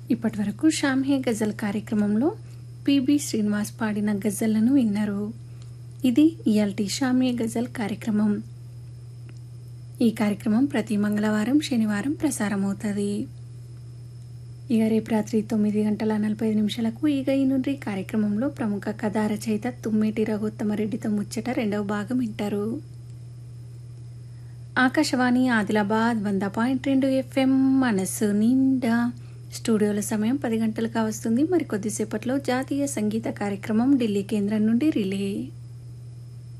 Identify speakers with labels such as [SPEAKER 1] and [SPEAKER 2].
[SPEAKER 1] ఇప్పటి వరకు షామ్హే గజల్ కార్యక్రమంలో పిబి శ్రీనివాస్ పాడిన గజల్లను విన్నారు ఇది ఇయాల్టి షామ్హే గజల్ కార్యక్రమం ఈ కార్యక్రమం ప్రతి మంగళవారం శనివారం ప్రసారమవుతుంది ఇక రేపు రాత్రి తొమ్మిది గంటల నలభై ఐదు నిమిషాలకు ఇక ఈ నుండి కార్యక్రమంలో ప్రముఖ కథా రచయిత తుమ్మేటి రఘుత్తమరెడ్డితో ముచ్చట రెండవ భాగం వింటారు ఆకాశవాణి ఆదిలాబాద్ వంద పాయింట్ రెండు ఎఫ్ఎం మనసు నిండా స్టూడియోల సమయం పది గంటలుగా వస్తుంది మరి కొద్దిసేపట్లో జాతీయ సంగీత కార్యక్రమం ఢిల్లీ కేంద్రం నుండి రిలే